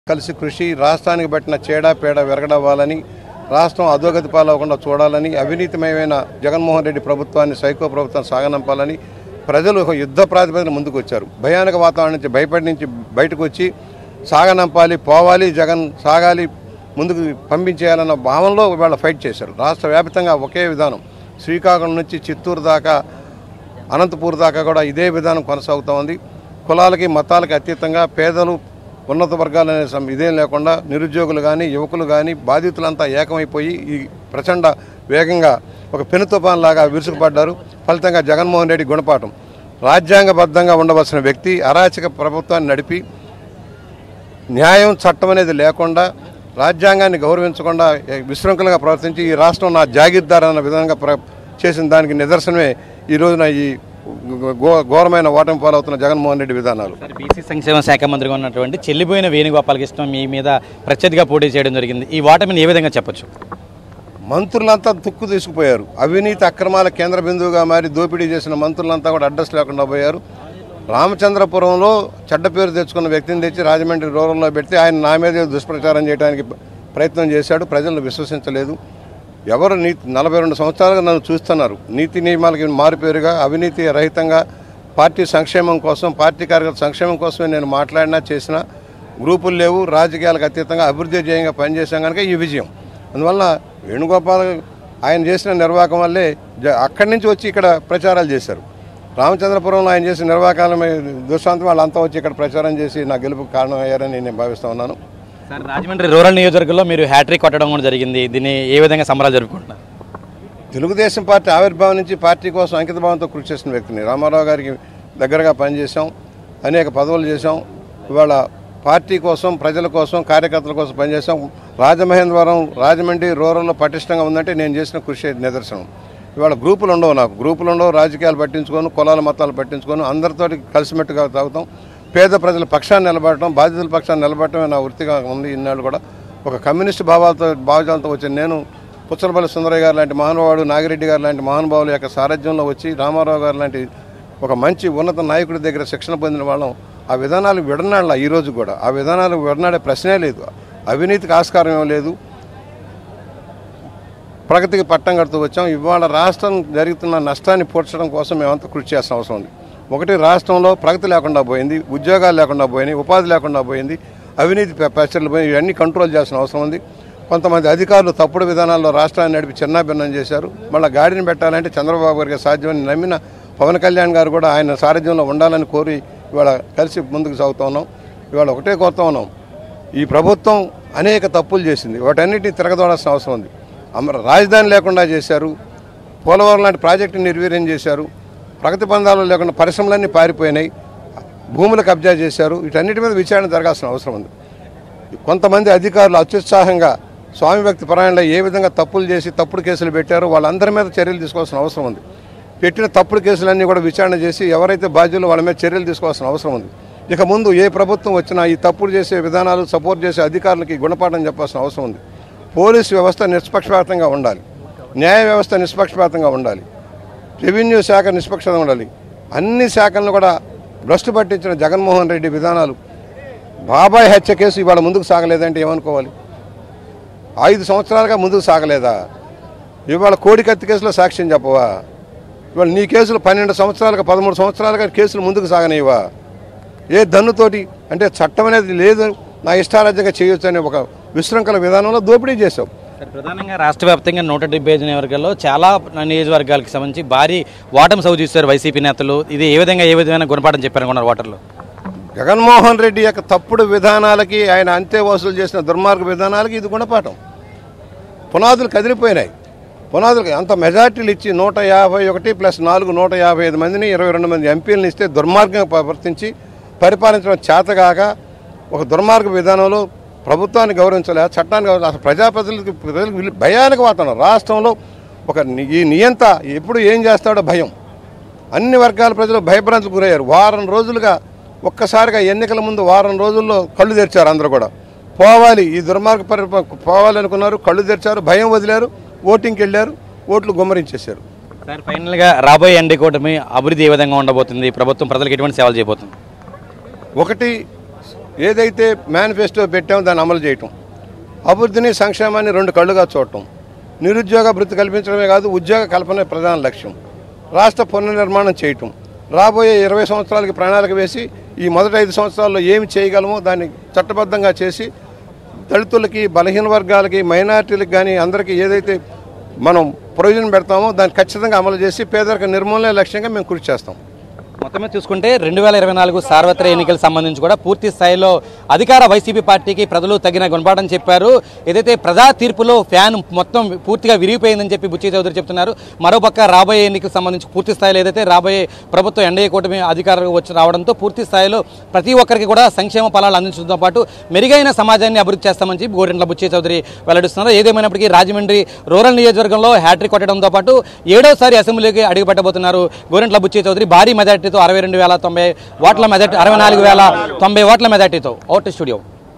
కలిసి కృషి రాష్ట్రానికి పట్టిన చేడా పేడ విరగడవ్వాలని రాష్ట్రం అధోగతి పాలవకుండా చూడాలని అవినీతిమయమైన జగన్మోహన్ రెడ్డి ప్రభుత్వాన్ని సైకో ప్రభుత్వాన్ని సాగనంపాలని ప్రజలు ఒక యుద్ధ ప్రాతిపదికన ముందుకు వచ్చారు భయానక వాతావరణం నుంచి భయపడి నుంచి బయటకు వచ్చి సాగనంపాలి పోవాలి జగన్ సాగాలి ముందుకు పంపించేయాలన్న భావనలో ఇవాళ ఫైట్ చేశారు రాష్ట్ర వ్యాప్తంగా ఒకే విధానం శ్రీకాకుళం నుంచి చిత్తూరు దాకా అనంతపూర్ దాకా కూడా ఇదే విధానం కొనసాగుతూ ఉంది కులాలకి మతాలకి అతీతంగా పేదలు ఉన్నత వర్గాలనే సం- ఇదేం లేకుండా నిరుద్యోగులు కానీ యువకులు కానీ బాధితులంతా ఏకమైపోయి ఈ ప్రచండ వేగంగా ఒక పెను తుఫాన్ లాగా విరుచుకుపడ్డారు ఫలితంగా జగన్మోహన్ రెడ్డి గుణపాఠం రాజ్యాంగబద్ధంగా ఉండవలసిన వ్యక్తి అరాచక ప్రభుత్వాన్ని నడిపి న్యాయం చట్టం అనేది లేకుండా రాజ్యాంగాన్ని గౌరవించకుండా విశృంఖలంగా ప్రవర్తించి ఈ రాష్ట్రం నా జాగీర్దార్ అన్న విధంగా ప్ర చేసిన దానికి నిదర్శనమే ఈ రోజున ఈ ఘో- ఘోరమైన ఓటమి పాలవుతున్న జగన్మోహన్ రెడ్డి విధానాలు సార్ బీసీ సంక్షేమ శాఖ మంత్రిగా ఉన్నటువంటి చెల్లిపోయిన వేణుగోపాలకృష్ణ మీ మీద ప్రత్యర్థిగా పోటీ చేయడం జరిగింది ఈ ఓటమిని ఏ విధంగా చెప్పొచ్చు మంత్రులంతా తుక్కు తీసుకుపోయారు అవినీతి అక్రమాల కేంద్ర బిందువుగా మారి దోపిడీ చేసిన మంత్రులంతా కూడా అడ్రస్ లేకుండా పోయారు రామచంద్రపురంలో చెడ్డ పేరు తెచ్చుకున్న వ్యక్తిని తెచ్చి రాజమండ్రి రూరల్లో పెడితే ఆయన నా మీద దుష్ప్రచారం చేయడానికి ప్రయత్నం చేశాడు ప్రజలను విశ్వసించలేదు ఎవరు నీతి నలభై రెండు సంవత్సరాలుగా నన్ను చూస్తున్నారు నీతి నియమాలకి మారుపేరుగా అవినీతి రహితంగా పార్టీ సంక్షేమం కోసం పార్టీ కార్యకర్తల సంక్షేమం కోసమే నేను మాట్లాడినా చేసినా గ్రూపులు లేవు రాజకీయాలకు అతీతంగా అభివృద్ధి ధ్యేయంగా పనిచేశాం కనుక ఈ విజయం అందువల్ల వేణుగోపాల్ ఆయన చేసిన నిర్వాహకం వల్లే జ- అక్కడి నుంచి వచ్చి ఇక్కడ ప్రచారాలు చేశారు రామచంద్రపురంలో ఆయన చేసిన నిర్వాహకాలమే దుష్టాంతం వాళ్ళంతా వచ్చి ఇక్కడ ప్రచారం చేసి నా గెలుపుకు కారణం అయ్యారని నేను భావిస్తా ఉన్నాను సార్ రాజమండ్రి రూరల్ నియోజకవర్గంలో మీరు హ్యాట్రిక్ కొట్టడం కూడా జరిగింది దీన్ని ఏ విధంగా సంబరాలు జరుపుకుంటున్నారు తెలుగుదేశం పార్టీ ఆవిర్భావం నుంచి పార్టీ కోసం అంకిత భావంతో కృషి చేసిన వ్యక్తిని రామారావు గారికి దగ్గరగా పనిచేశాం అనేక పదవులు చేశాం ఇవాళ పార్టీ కోసం ప్రజల కోసం కార్యకర్తల కోసం పనిచేశాం రాజమహేంద్రవరం రాజమండ్రి రూరల్లో పటిష్టంగా ఉందంటే నేను చేసిన కృషి నిదర్శనం ఇవాళ గ్రూపులు ఉండవు నాకు గ్రూపులు ఉండవు రాజకీయాలు పట్టించుకోను కులాల మతాలు పట్టించుకోను అందరితోటి కలిసిమెట్టుగా తాగుతాం పేద ప్రజల పక్షాన్ని నిలబడటం బాధితుల పక్షాన్ని నిలబడటమే నా వృత్తిగా ఉంది ఇన్నాళ్ళు కూడా ఒక కమ్యూనిస్ట్ భావాలతో భావజాలతో వచ్చిన నేను పుచ్చలపల్లి సుందరయ్య గారు లాంటి మహానుభావుడు నాగిరెడ్డి గారు లాంటి మహానుభావుల యొక్క సారథ్యంలో వచ్చి రామారావు గారు లాంటి ఒక మంచి ఉన్నత నాయకుడి దగ్గర శిక్షణ పొందిన వాళ్ళం ఆ విధానాలు విడనాడాల ఈ రోజు కూడా ఆ విధానాలు విడనాడే ప్రశ్నే లేదు అవినీతికి ఆస్కారం ఏం లేదు ప్రగతికి పట్టం కడుతూ వచ్చాం ఇవాళ రాష్ట్రం జరుగుతున్న నష్టాన్ని పూడ్చడం కోసం మేమంతా కృషి చేసిన అవసరం ఉంది ఒకటి రాష్ట్రంలో ప్రగతి లేకుండా పోయింది ఉద్యోగాలు లేకుండా పోయినాయి ఉపాధి లేకుండా పోయింది అవినీతి పె- పెచ్చర్లు పోయి ఇవన్నీ కంట్రోల్ చేయాల్సిన అవసరం ఉంది కొంతమంది అధికారులు తప్పుడు విధానాల్లో రాష్ట్రాన్ని నడిపి చిన్నాభిన్నం చేశారు మళ్ళీ గాడిని పెట్టాలంటే చంద్రబాబు గారికి సాధ్యమని నమ్మిన పవన్ కళ్యాణ్ గారు కూడా ఆయన సారథ్యంలో ఉండాలని కోరి ఇవాళ కలిసి ముందుకు సాగుతా ఉన్నాం ఇవాళ ఒకటే కోరుతా ఉన్నాం ఈ ప్రభుత్వం అనేక తప్పులు చేసింది వాటన్నిటిని తిరగదోడాల్సిన అవసరం ఉంది అమర రాజధాని లేకుండా చేశారు పోలవరం లాంటి ప్రాజెక్టుని నిర్వీర్యం చేశారు ప్రగతి పందాలు లేకుండా పరిశ్రమలన్నీ పారిపోయినాయి భూములు కబ్జా చేశారు వీటన్నిటి మీద విచారణ జరగాల్సిన అవసరం ఉంది కొంతమంది అధికారులు అత్యుత్సాహంగా స్వామి భక్తి పరాయణలో ఏ విధంగా తప్పులు చేసి తప్పుడు కేసులు పెట్టారో వాళ్ళందరి మీద చర్యలు తీసుకోవాల్సిన అవసరం ఉంది పెట్టిన తప్పుడు కేసులన్నీ కూడా విచారణ చేసి ఎవరైతే బాధ్యులు వాళ్ళ మీద చర్యలు తీసుకోవాల్సిన అవసరం ఉంది ఇక ముందు ఏ ప్రభుత్వం వచ్చినా ఈ తప్పుడు చేసే విధానాలు సపోర్ట్ చేసే అధికారులకి గుణపాఠం చెప్పాల్సిన అవసరం ఉంది పోలీసు వ్యవస్థ నిష్పక్షపాతంగా ఉండాలి న్యాయ వ్యవస్థ నిష్పక్షపాతంగా ఉండాలి రెవెన్యూ శాఖ నిష్పక్షంగా ఉండాలి అన్ని శాఖలను కూడా భ్రష్టు పట్టించిన జగన్మోహన్ రెడ్డి విధానాలు బాబాయ్ హత్య కేసు ఇవాళ ముందుకు సాగలేదంటే ఏమనుకోవాలి ఐదు సంవత్సరాలుగా ముందుకు సాగలేదా ఇవాళ కోడికత్తి కేసులో సాక్ష్యం చెప్పవా ఇవాళ నీ కేసులు పన్నెండు సంవత్సరాలుగా పదమూడు సంవత్సరాలుగా కేసులు ముందుకు సాగనివా ఏ దన్నుతోటి అంటే చట్టం అనేది లేదు నా ఇష్టారాజ్యంగా చేయొచ్చు అనే ఒక విశృంఖల విధానంలో దోపిడీ చేశావు సార్ ప్రధానంగా రాష్ట్ర వ్యాప్తంగా నూట డెబ్బై ఐదు నియోజకవర్గాల్లో చాలా నియోజకవర్గాలకు సంబంధించి భారీ ఓటమి సౌ చూస్తారు వైసీపీ నేతలు ఇది ఏ విధంగా ఏ విధమైన గుణపాఠం చెప్పారనుకున్నారు ఓటర్లు జగన్మోహన్ రెడ్డి యొక్క తప్పుడు విధానాలకి ఆయన అంతే వసూలు చేసిన దుర్మార్గ విధానాలకి ఇది గుణపాఠం పునాదులు కదిలిపోయినాయి పునాదులు అంత మెజార్టీలు ఇచ్చి నూట యాభై ఒకటి ప్లస్ నాలుగు నూట యాభై ఐదు మందిని ఇరవై రెండు మంది ఎంపీలను ఇస్తే దుర్మార్గంగా ప్రవర్తించి పరిపాలించడం చేతగాక ఒక దుర్మార్గ విధానంలో ప్రభుత్వాన్ని గౌరవించలే చట్టాన్ని గౌరవ అసలు ప్రజాప్రతినిధులకు ప్రజలకు వీళ్ళు భయానికి వాతావరణం రాష్ట్రంలో ఒక ని- ఈ నియంత ఎప్పుడు ఏం చేస్తాడో భయం అన్ని వర్గాల ప్రజలు భయభ్రాంతులకు గురయ్యారు వారం రోజులుగా ఒక్కసారిగా ఎన్నికల ముందు వారం రోజుల్లో కళ్ళు తెరిచారు అందరూ కూడా పోవాలి ఈ దుర్మార్గ పరి పోవాలనుకున్నారు కళ్ళు తెరిచారు భయం వదిలారు ఓటింగ్కి వెళ్ళారు ఓట్లు గుమ్మరించేశారు సార్ ఫైనల్గా రాబోయే ఎన్డీ కూటమి అభివృద్ధి ఏ విధంగా ఉండబోతుంది ప్రభుత్వం ప్రజలకు ఎటువంటి సేవలు చేయబోతుంది ఒకటి ఏదైతే మేనిఫెస్టో పెట్టామో దాన్ని అమలు చేయటం అభివృద్ధిని సంక్షేమాన్ని రెండు కళ్ళుగా చూడటం నిరుద్యోగ భృతి కల్పించడమే కాదు ఉద్యోగ కల్పనే ప్రధాన లక్ష్యం రాష్ట్ర పునర్నిర్మాణం చేయటం రాబోయే ఇరవై సంవత్సరాలకి ప్రణాళిక వేసి ఈ మొదటి ఐదు సంవత్సరాల్లో ఏమి చేయగలమో దాన్ని చట్టబద్ధంగా చేసి దళితులకి బలహీన వర్గాలకి మైనారిటీలకు కానీ అందరికీ ఏదైతే మనం ప్రయోజనం పెడతామో దాన్ని ఖచ్చితంగా అమలు చేసి పేదరిక నిర్మూలనే లక్ష్యంగా మేము కృషి చేస్తాం మొత్తం మీద చూసుకుంటే రెండు వేల ఇరవై నాలుగు సార్వత్రిక ఎన్నికలకు సంబంధించి కూడా పూర్తి స్థాయిలో అధికార వైసీపీ పార్టీకి ప్రజలు తగిన గుణపాఠం చెప్పారు ఏదైతే ప్రజా తీర్పులో ఫ్యాన్ మొత్తం పూర్తిగా విరిగిపోయిందని చెప్పి బుచ్చి చౌదరి చెప్తున్నారు మరోపక్క రాబోయే ఎన్నికలకు సంబంధించి పూర్తి స్థాయిలో ఏదైతే రాబోయే ప్రభుత్వం ఎన్డీఏ కూటమి అధికారం వచ్చి రావడంతో పూర్తి స్థాయిలో ప్రతి ఒక్కరికి కూడా సంక్షేమ ఫలాలు అందించడంతో పాటు మెరుగైన సమాజాన్ని అభివృద్ధి చేస్తామని చెప్పి గోరింట్ల బుచ్చి చౌదరి వెల్లడిస్తున్నారు ఏదేమైనప్పటికీ రాజమండ్రి రూరల్ నియోజకవర్గంలో హ్యాట్రిక్ కొట్టడంతో పాటు ఏడోసారి అసెంబ్లీకి అడుగుపెట్టబోతున్నారు గోరింట్ల బుచ్చి చౌదరి భారీ మెజార్టీతో అరవై రెండు వేల తొంభై ఓట్ల మెజార్టీ అరవై నాలుగు వేల తొంభై ఓట్ల మెజార్టీతో అవుట్ స్టూడియో